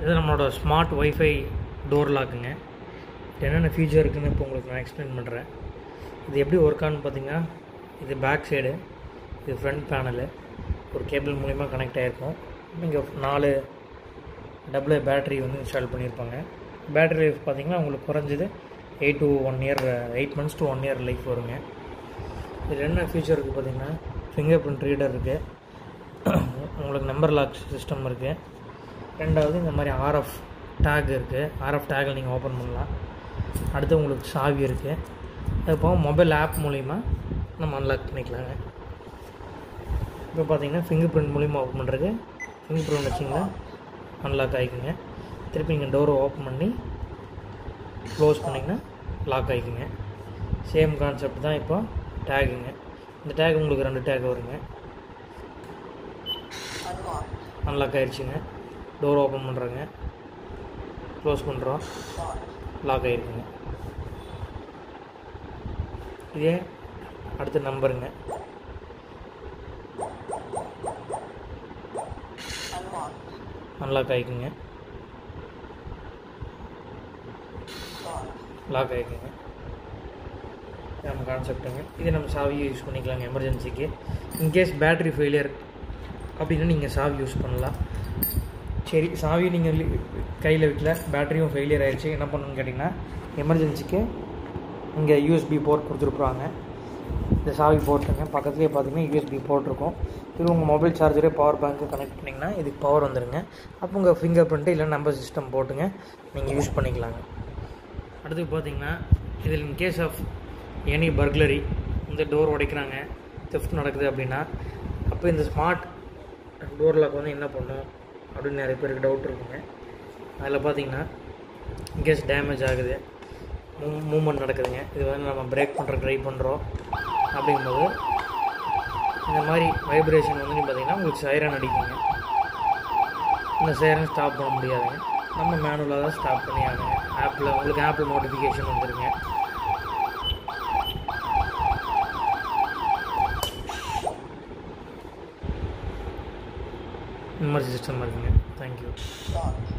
இது நம்மளோட smart wifi door லாக்குங்க இது என்னென்ன ஃபீச்சர் இருக்குன்னு இப்போ உங்களுக்கு நான் எக்ஸ்பிளைன் பண்ணுறேன் இது எப்படி ஒர்க் ஆகுன்னு பார்த்தீங்கன்னா இது பேக் சைடு இது ஃப்ரண்ட் பேனலு ஒரு கேபிள் மூலிமா கனெக்ட் ஆகிருக்கும் இங்கே நாலு டபுள் பேட்டரி வந்து இன்ஸ்டால் பண்ணியிருப்பாங்க பேட்டரி லைஃப் பார்த்தீங்கன்னா உங்களுக்கு குறைஞ்சது eight to one year eight months to one year life வருங்க இதில் என்ன ஃபீச்சர் இருக்குது பார்த்தீங்கன்னா ஃபிங்கர் பிரிண்ட் ரீடர் இருக்குது உங்களுக்கு நம்பர் லாக் சிஸ்டம் இருக்குது ரெண்டாவது இந்த மாதிரி ஆர்எஃப் டேக் இருக்குது ஆர்எஃப் டேக்கில் நீங்கள் ஓப்பன் பண்ணலாம் அடுத்து உங்களுக்கு சாவி இருக்குது அது போக மொபைல் ஆப் மூலிமா நம்ம அன்லாக் பண்ணிக்கலாங்க இப்போ பார்த்தீங்கன்னா ஃபிங்கர் பிரிண்ட் மூலிமா ஓப்பன் பண்ணுறதுக்கு ஃபிங்கர் பிரிண்ட் வச்சிங்கன்னா அன்லாக் ஆகிக்குங்க திருப்பி நீங்கள் டோரை ஓப்பன் பண்ணி க்ளோஸ் பண்ணிங்கன்னா லாக் ஆகிக்குங்க சேம் கான்செப்ட் தான் இப்போ டேகுங்க இந்த டேக் உங்களுக்கு ரெண்டு டேக் வருங்க அன்லாக் ஆயிடுச்சுங்க டோர் ஓப்பன் பண்ணுறேங்க க்ளோஸ் பண்ணுறோம் லாக் ஆகிருக்குங்க இதே அடுத்த நம்பருங்க அன்லாக் ஆகிக்குங்க லாக் ஆகிக்குங்க நம்ம கான்செப்ட்டுங்க இது நம்ம சாவியை யூஸ் பண்ணிக்கலாங்க எமர்ஜென்சிக்கு இன்கேஸ் பேட்ரி ஃபெயிலியர் அப்படின்னா நீங்கள் சாவி யூஸ் பண்ணலாம் சரி சாவி நீங்கள் கையில் வைக்கல பேட்டரியும் ஃபெயிலியர் ஆயிடுச்சு என்ன பண்ணணும்னு கேட்டிங்கன்னா எமர்ஜென்சிக்கு இங்கே யூஎஸ்பி போர்ட் கொடுத்துருப்பாங்க இந்த சாவி போட்டுருங்க பக்கத்துலேயே பார்த்தீங்கன்னா யூஎஸ்பி போர்ட் இருக்கும் இது உங்கள் மொபைல் சார்ஜரே பவர் பேங்க்கு கனெக்ட் பண்ணிங்கன்னா இதுக்கு பவர் வந்துடுங்க அப்போ உங்கள் ஃபிங்கர் பிரிண்ட்டு இல்லை நம்பர் சிஸ்டம் போட்டுங்க நீங்கள் யூஸ் பண்ணிக்கலாங்க அடுத்து பார்த்தீங்கன்னா இதில் in case of any burglary இந்த டோர் உடைக்கிறாங்க தெஃப்ட் நடக்குது அப்படின்னா அப்போ இந்த ஸ்மார்ட் டோர் லாக் வந்து என்ன பண்ணும் அப்படின்னு நிறைய பேருக்கு டவுட் இருக்குங்க அதில் பார்த்தீங்கன்னா இன்கேஸ் டேமேஜ் ஆகுது மூ மூமெண்ட் நடக்குதுங்க இது வந்து நம்ம பிரேக் பண்ணுற ட்ரை பண்ணுறோம் அப்படிங்கும்போது இந்த மாதிரி வைப்ரேஷன் வந்து பார்த்தீங்கன்னா உங்களுக்கு சைரன் அடிக்குங்க இந்த சைரன் ஸ்டாப் பண்ண முடியாதுங்க நம்ம மேனுவலாக தான் ஸ்டாப் பண்ணி ஆகுங்க ஆப்பில் உங்களுக்கு ஆப்பில் நோட்டிஃபிகேஷன் வந்துருங்க இந்த மாதிரி சிஸ்டம் இருக்குங்க தேங்க்யூ